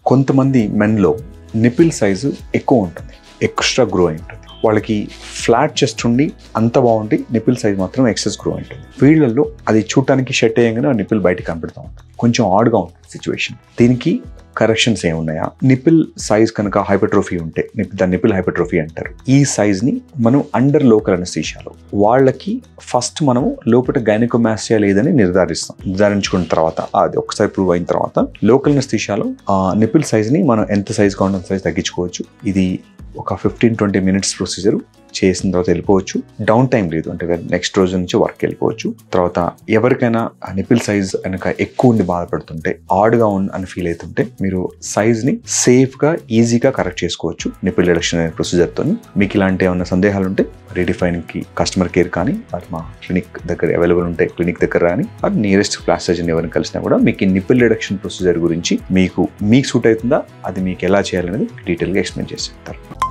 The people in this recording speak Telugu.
కొంతమంది మెన్లో నిపిల్ సైజు ఎక్కువ ఉంటుంది ఎక్స్ట్రా గ్రో అయి ఉంటుంది వాళ్ళకి ఫ్లాట్ చెస్ట్ ఉండి అంత బాగుండి నిపిల్ సైజ్ మాత్రం ఎక్సెస్ గ్రో అయి ఉంటుంది వీళ్ళల్లో అది చూడటానికి షెట్ అయ్యంగానే ఆ నిపిల్ బయటకు కనపెడతా ఉంటుంది కొంచెం ఆడ్గా ఉంటుంది సిచ్యువేషన్ దీనికి కరెక్షన్స్ ఏమున్నాయా నిపిల్ సైజ్ కనుక హైపర్ట్రోఫీ ఉంటే నిప్- దాన్ని నిపిల్ హైపర్ట్రోఫీ అంటారు ఈ సైజ్ని మనం అండర్ లోకల్ అనస్థీషియాలో వాళ్ళకి ఫస్ట్ మనము లోపల గైనకోమాస్టియా లేదని నిర్ధారిస్తాం నిర్ధారించుకున్న తర్వాత అది ఒకసారి ప్రూవ్ అయిన తర్వాత లోకల్ అనస్థీషియాలో ఆ నిపిల్ సైజ్ని మనం ఎంత సైజ్ కావాలంటే అంత సైజ్ తగ్గించుకోవచ్చు ఇది ఒక ఫిఫ్టీన్ ట్వంటీ మినిట్స్ ప్రొసీజర్ చేసిన తర్వాత వెళ్ళిపోవచ్చు డౌన్ టైం లేదు అంటే నెక్స్ట్ రోజు నుంచి వర్క్ వెళ్ళిపోవచ్చు తర్వాత ఎవరికైనా ఆ నిపిల్ సైజ్ కనుక ఎక్కువ ఉండి బాధపడుతుంటే ఆడ్గా ఉంది అని ఫీల్ అవుతుంటే మీరు సైజ్ని సేఫ్గా ఈజీగా కరెక్ట్ చేసుకోవచ్చు నిపిల్ రిడక్షన్ అనే ప్రొసీజర్తో మీకు ఇలాంటి ఏమైనా సందేహాలు ఉంటే రీడిఫైన్కి కస్టమర్ కేర్ కానీ అది మా క్లినిక్ దగ్గర అవైలబుల్ ఉంటే క్లినిక్ దగ్గర కానీ అది నియరెస్ట్ క్లాస్ సర్జన్ ఎవరిని కలిసినా కూడా మీకు ఈ నిపిల్ రిడక్షన్ ప్రొసీజర్ గురించి మీకు మీకు సూట్ అవుతుందా అది మీకు ఎలా చేయాలనేది డీటెయిల్గా ఎక్స్ప్లెయిన్ చేసి చెప్తారు